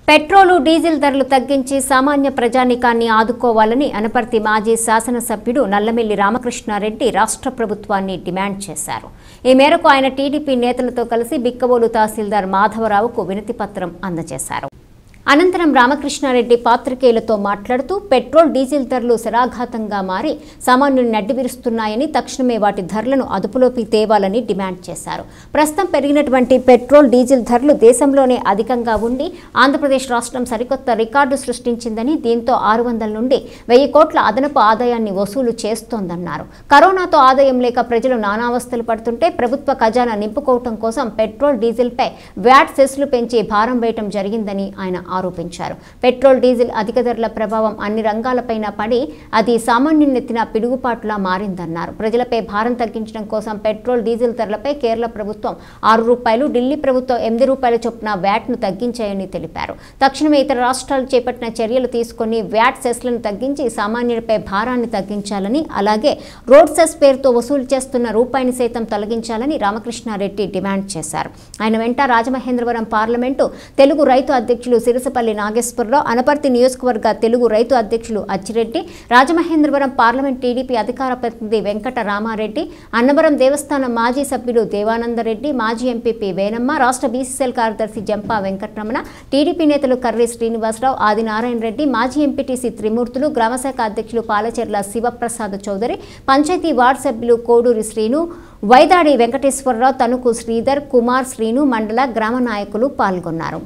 petrol diesel ధరలు తగ్గించి సామాన్య ప్రజానీకాన్ని ఆదుకోవాలని అనపర్తి మాజీ శాసనసభ్యుడు నల్లమిల్లి రామకృష్ణారెడ్డి రాష్ట్ర ప్రభుత్వాన్ని డిమాండ్ చేశారు ఈ మేరకు ఆయన టీడీపీ నేతలతో కలిసి బిక్కబోలు తహసీల్దార్ మాధవరావుకు వినతి పత్రం అందజేశారు అనంతరం రామకృష్ణారెడ్డి పాత్రికేయులతో మాట్లాడుతూ పెట్రోల్ డీజిల్ ధరలు శరాఘాతంగా మారి సామాన్యుని నడ్డివిరుస్తున్నాయని తక్షణమే వాటి ధరలను అదుపులోకి తేవాలని డిమాండ్ చేశారు ప్రస్తుతం పెరిగినటువంటి పెట్రోల్ డీజిల్ ధరలు దేశంలోనే అధికంగా ఉండి ఆంధ్రప్రదేశ్ రాష్ట్రం సరికొత్త రికార్డు సృష్టించిందని దీంతో ఆరు వందల నుండి వెయ్యి కోట్ల అదనపు ఆదాయాన్ని వసూలు చేస్తోందన్నారు కరోనాతో ఆదాయం లేక ప్రజలు నానావస్థలు పడుతుంటే ప్రభుత్వ ఖజానా నింపుకోవటం కోసం పెట్రోల్ డీజిల్పై వ్యాట్ సెస్లు పెంచి భారం వేయటం జరిగిందని ఆయన ఆరోపించారు పెట్రోల్ డీజిల్ అధిక ధరల ప్రభావం అన్ని రంగాలపైన పడి అది సామాన్యునెత్తిన పిడుగుపాటులా మారిందన్నారు ప్రజలపై భారం తగ్గించడం కోసం పెట్రోల్ డీజిల్ ధరలపై కేరళ ప్రభుత్వం ఆరు రూపాయలు ఢిల్లీ ప్రభుత్వం ఎనిమిది రూపాయల చొప్పున వ్యాట్ను తగ్గించాయని తెలిపారు తక్షణమే ఇతర రాష్ట్రాలు చేపట్టిన చర్యలు తీసుకుని వ్యాట్ సెస్లను తగ్గించి సామాన్యులపై భారాన్ని తగ్గించాలని అలాగే రోడ్ సెస్ పేరుతో వసూలు చేస్తున్న రూపాయిని సైతం తొలగించాలని రామకృష్ణారెడ్డి డిమాండ్ చేశారు ఆయన వెంట రాజమహేంద్రవరం పార్లమెంటు తెలుగు రైతు అధ్యక్షులు సిరసపల్లి నాగేశ్వరరావు అనపర్తి నియోజకవర్గ తెలుగు రైతు అధ్యక్షులు అచ్చిరెడ్డి రాజమహేంద్రవరం పార్లమెంట్ టీడీపీ అధికార ప్రతినిధి వెంకట రామారెడ్డి అన్నవరం దేవస్థానం మాజీ సభ్యులు దేవానందరెడ్డి మాజీ ఎంపీపీ వేనమ్మ రాష్ట్ర బీసీసీఎల్ కార్యదర్శి జంపా వెంకటరమణ టీడీపీ నేతలు కర్రీ శ్రీనివాసరావు ఆదినారాయణ రెడ్డి మాజీ ఎంపీటీసీ త్రిమూర్తులు గ్రామశాఖ అధ్యక్షులు పాలచెర్ల శివప్రసాద్ చౌదరి పంచాయతీ వార్డు సభ్యులు కోడూరి శ్రీను వైదాడి వెంకటేశ్వరరావు తణుకు శ్రీధర్ కుమార్ శ్రీను మండల గ్రామ నాయకులు పాల్గొన్నారు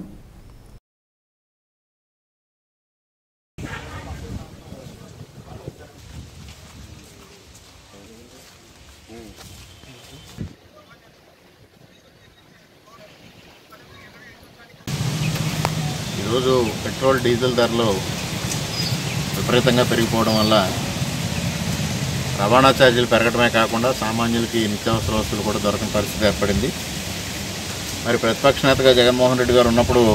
ఈరోజు పెట్రోల్ డీజిల్ ధరలు విపరీతంగా పెరిగిపోవడం వల్ల రవాణా ఛార్జీలు పెరగడమే కాకుండా సామాన్యులకి నిత్యావసర వస్తువులు కూడా దొరకని పరిస్థితి ఏర్పడింది మరి ప్రతిపక్ష నేతగా జగన్మోహన్ రెడ్డి గారు ఉన్నప్పుడు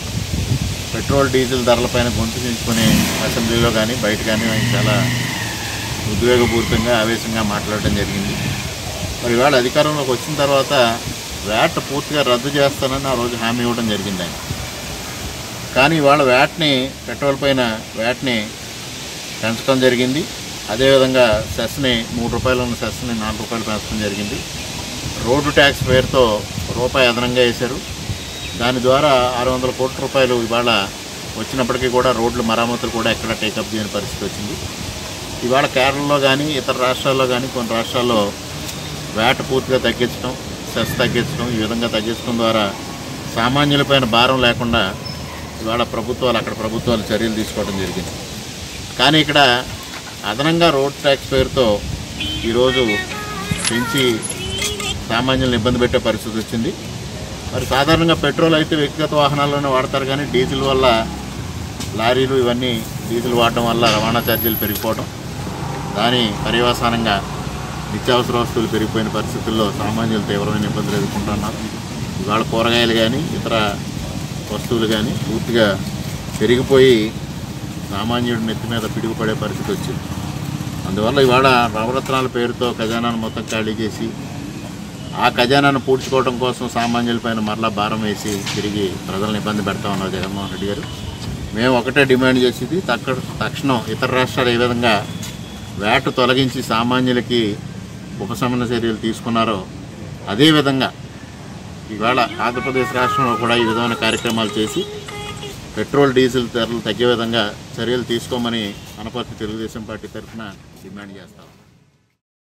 పెట్రోల్ డీజిల్ ధరలపైన గొంతు చించుకుని అసెంబ్లీలో కానీ బయట కానీ ఆయన చాలా ఉద్వేగపూరితంగా ఆవేశంగా మాట్లాడడం జరిగింది మరి ఇవాళ అధికారంలోకి వచ్చిన తర్వాత వ్యాట్ పూర్తిగా రద్దు చేస్తానని ఆ రోజు హామీ ఇవ్వడం జరిగింది ఆయన కానీ ఇవాళ వ్యాట్ని పెట్రోల్ పైన వ్యాట్ని పెంచడం జరిగింది అదేవిధంగా సెస్ని మూడు రూపాయలు ఉన్న సెస్ని నాలుగు రూపాయలు పెంచడం జరిగింది రోడ్డు ట్యాక్స్ పేరుతో రూపాయి అదనంగా వేశారు దాని ద్వారా ఆరు వందల కోట్ల రూపాయలు ఇవాళ వచ్చినప్పటికీ కూడా రోడ్లు మరామతులు కూడా ఎక్కడ టేకప్ చేయని పరిస్థితి వచ్చింది ఇవాళ కేరళలో కానీ ఇతర రాష్ట్రాల్లో కానీ కొన్ని రాష్ట్రాల్లో వ్యాట్ పూర్తిగా తగ్గించడం సెస్ తగ్గించడం ఈ విధంగా తగ్గించడం ద్వారా సామాన్యులపైన భారం లేకుండా ఇవాళ ప్రభుత్వాలు అక్కడ ప్రభుత్వాలు చర్యలు తీసుకోవడం జరిగింది కానీ ఇక్కడ అదనంగా రోడ్ ట్యాక్స్ పేరుతో ఈరోజు పెంచి సామాన్యులను ఇబ్బంది పెట్టే పరిస్థితి వచ్చింది మరి సాధారణంగా పెట్రోల్ అయితే వ్యక్తిగత వాహనాల్లోనే వాడతారు కానీ డీజిల్ వల్ల లారీలు ఇవన్నీ డీజిల్ వాడటం వల్ల రవాణా ఛార్జీలు పెరిగిపోవడం దాని పర్యవసానంగా నిత్యావసర వస్తువులు పెరిగిపోయిన పరిస్థితుల్లో సామాన్యులు తీవ్రమైన ఇబ్బందులు ఎదుర్కొంటున్నారు ఇవాళ కూరగాయలు కానీ ఇతర వస్తువులు కానీ పూర్తిగా పెరిగిపోయి సామాన్యుడి నెత్తి మీద పిడుగుపడే పరిస్థితి వచ్చింది అందువల్ల ఇవాళ నవరత్నాల పేరుతో ఖజానాను మొత్తం ఖాళీ చేసి ఆ ఖజానాను పూడ్చుకోవడం కోసం సామాన్యులపైన మరలా భారం వేసి తిరిగి ప్రజలను ఇబ్బంది పెడతా ఉన్నారు జగన్మోహన్ రెడ్డి గారు మేము ఒకటే డిమాండ్ చేసేది తక్క తక్షణం ఇతర రాష్ట్రాలు ఏ విధంగా వేట తొలగించి సామాన్యులకి ఉపశమన చర్యలు తీసుకున్నారో అదేవిధంగా ఇవాళ ఆంధ్రప్రదేశ్ రాష్ట్రంలో కూడా ఈ విధమైన కార్యక్రమాలు చేసి పెట్రోల్ డీజిల్ ధరలు తగ్గే విధంగా చర్యలు తీసుకోమని అనపర్తి తెలుగుదేశం పార్టీ తరఫున డిమాండ్ చేస్తాం